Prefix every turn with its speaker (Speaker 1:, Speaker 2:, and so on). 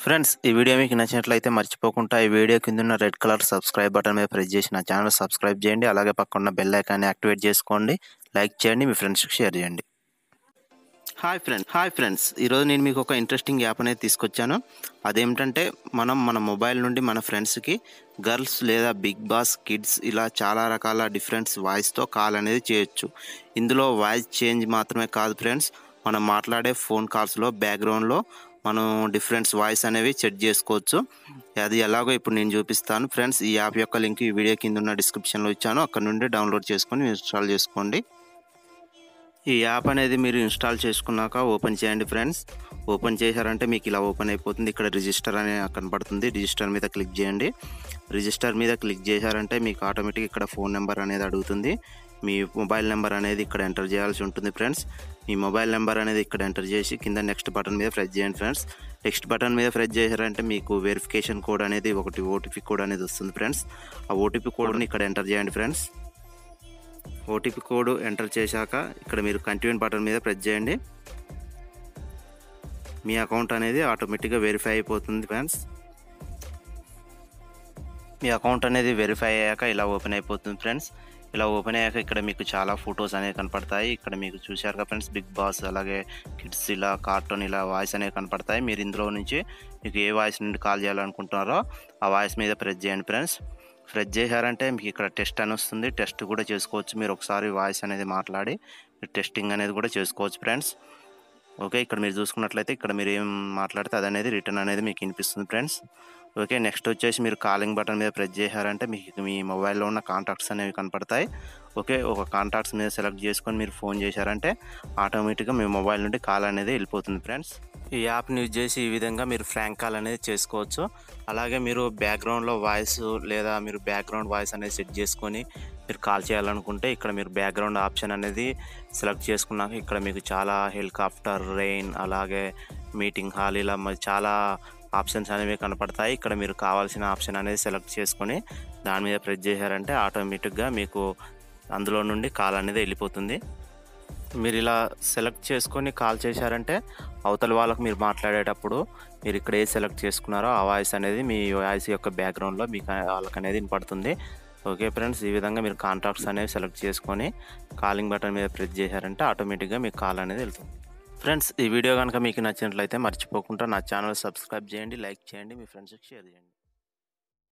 Speaker 1: friends ఈ video మీకు నచ్చినట్లయితే మర్చిపోకుండా ఈ వీడియో కింద ఉన్న రెడ్ కలర్ సబ్స్క్రైబ్ బటన్ మీద ప్రెస్ చేసి నా ఛానల్ సబ్స్క్రైబ్ చేయండి అలాగే పక్కన బెల్ ఐకాన్ని యాక్టివేట్ చేసుకోండి లైక్ చేయండి మీ ఫ్రెండ్స్కి షేర్ చేయండి హాయ్ ఫ్రెండ్స్ హాయ్ ఫ్రెండ్స్ ఈరోజు నేను మీకు ఒక ఇంట్రెస్టింగ్ యాప్ అనేది తీసుకొచ్చాను అదేమిటంటే మనం మన మొబైల్ నుండి మన ఫ్రెండ్స్కి గర్ల్స్ లేదా బిగ్ బాస్ కిడ్స్ ఇలా చాలా రకాల డిఫరెంట్ వాయిస్తో కాల్ అనేది చేయొచ్చు ఇందులో వాయిస్ చేంజ్ మాత్రమే కాదు ఫ్రెండ్స్ మనం మాట్లాడే ఫోన్ కాల్స్లో బ్యాక్గ్రౌండ్లో మనం డిఫరెంట్ వాయిస్ అనేవి సెట్ చేసుకోవచ్చు అది ఎలాగో ఇప్పుడు నేను చూపిస్తాను ఫ్రెండ్స్ ఈ యాప్ యొక్క లింక్ ఈ వీడియో కింద ఉన్న డిస్క్రిప్షన్లో ఇచ్చాను అక్కడ నుండి డౌన్లోడ్ చేసుకొని ఇన్స్టాల్ చేసుకోండి ఈ యాప్ అనేది మీరు ఇన్స్టాల్ చేసుకున్నాక ఓపెన్ చేయండి ఫ్రెండ్స్ ఓపెన్ చేశారంటే మీకు ఇలా ఓపెన్ అయిపోతుంది ఇక్కడ రిజిస్టర్ అనే కనపడుతుంది రిజిస్టర్ మీద క్లిక్ చేయండి రిజిస్టర్ మీద క్లిక్ చేశారంటే మీకు ఆటోమేటిక్ ఇక్కడ ఫోన్ నెంబర్ అనేది అడుగుతుంది మీ మొబైల్ నెంబర్ అనేది ఇక్కడ ఎంటర్ చేయాల్సి ఉంటుంది ఫ్రెండ్స్ మీ మొబైల్ నెంబర్ అనేది ఇక్కడ ఎంటర్ చేసి కింద నెక్స్ట్ బటన్ మీద ప్రెస్ చేయండి ఫ్రెండ్స్ నెక్స్ట్ బటన్ మీద ప్రెస్ చేశారంటే మీకు వెరిఫికేషన్ కోడ్ అనేది ఒకటి ఓటీపీ కోడ్ అనేది వస్తుంది ఫ్రెండ్స్ ఆ ఓటీపీ కోడ్ని ఇక్కడ ఎంటర్ చేయండి ఫ్రెండ్స్ ఓటీపీ కోడ్ ఎంటర్ చేశాక ఇక్కడ మీరు కంటిన్యూ బటన్ మీద ప్రెస్ చేయండి మీ అకౌంట్ అనేది ఆటోమేటిక్గా వెరిఫై అయిపోతుంది ఫ్రెండ్స్ మీ అకౌంట్ అనేది వెరిఫై అయ్యాక ఇలా ఓపెన్ అయిపోతుంది ఫ్రెండ్స్ ఇలా ఓపెన్ అయ్యాక ఇక్కడ మీకు చాలా ఫొటోస్ అనేవి కనపడతాయి ఇక్కడ మీకు చూశారు కదా ఫ్రెండ్స్ బిగ్ బాస్ అలాగే కిడ్స్ ఇలా కార్టూన్ ఇలా వాయిస్ అనేవి కనపడతాయి మీరు ఇందులో నుంచి మీకు ఏ వాయిస్ నుండి కాల్ చేయాలనుకుంటున్నారో ఆ వాయిస్ మీద ప్రెస్ చేయండి ఫ్రెండ్స్ ప్రెస్ చేశారంటే మీకు ఇక్కడ టెస్ట్ అని వస్తుంది టెస్ట్ కూడా చేసుకోవచ్చు మీరు ఒకసారి వాయిస్ అనేది మాట్లాడి మీరు టెస్టింగ్ అనేది కూడా చేసుకోవచ్చు ఫ్రెండ్స్ ఓకే ఇక్కడ మీరు చూసుకున్నట్లయితే ఇక్కడ మీరు ఏం మాట్లాడితే అది అనేది రిటర్న్ అనేది మీకు వినిపిస్తుంది ఫ్రెండ్స్ ఓకే నెక్స్ట్ వచ్చేసి మీరు కాలింగ్ బటన్ మీద ప్రెస్ చేశారంటే మీకు మీ మొబైల్లో ఉన్న కాంటాక్ట్స్ అనేవి కనపడతాయి ఓకే ఒక కాంటాక్ట్స్ మీద సెలెక్ట్ చేసుకొని మీరు ఫోన్ చేశారంటే ఆటోమేటిక్గా మీ మొబైల్ నుండి కాల్ అనేది వెళ్ళిపోతుంది ఫ్రెండ్స్ ఈ యాప్ని యూజ్ చేసి ఈ విధంగా మీరు ఫ్రాంక్ కాల్ అనేది చేసుకోవచ్చు అలాగే మీరు బ్యాక్గ్రౌండ్లో వాయిస్ లేదా మీరు బ్యాక్గ్రౌండ్ వాయిస్ అనేది సెట్ చేసుకొని మీరు కాల్ చేయాలనుకుంటే ఇక్కడ మీరు బ్యాక్గ్రౌండ్ ఆప్షన్ అనేది సెలెక్ట్ చేసుకున్నాక ఇక్కడ మీకు చాలా హెలికాప్టర్ రెయిన్ అలాగే మీటింగ్ హాల్ ఇలా మరి చాలా ఆప్షన్స్ అనేవి కనపడతాయి ఇక్కడ మీరు కావాల్సిన ఆప్షన్ అనేది సెలెక్ట్ చేసుకొని దాని మీద ప్రెస్ చేశారంటే ఆటోమేటిక్గా మీకు అందులో నుండి కాల్ అనేది వెళ్ళిపోతుంది మీరు ఇలా సెలెక్ట్ చేసుకొని కాల్ చేశారంటే అవతల వాళ్ళకు మీరు మాట్లాడేటప్పుడు మీరు ఇక్కడ ఏ సెలెక్ట్ చేసుకున్నారో ఆ వాయిస్ అనేది మీ వాయిస్ యొక్క బ్యాక్గ్రౌండ్లో మీకు వాళ్ళకి అనేది వినపడుతుంది ఓకే ఫ్రెండ్స్ ఈ విధంగా మీరు కాంటాక్ట్స్ అనేవి సెలెక్ట్ చేసుకొని కాలింగ్ బటన్ మీద ప్రెస్ చేశారంటే ఆటోమేటిక్గా మీకు కాల్ అనేది వెళ్తుంది ఫ్రెండ్స్ ఈ వీడియో కనుక మీకు నచ్చినట్లయితే మర్చిపోకుండా నా ఛానల్ సబ్స్క్రైబ్ చేయండి లైక్ చేయండి మీ ఫ్రెండ్స్కి షేర్ చేయండి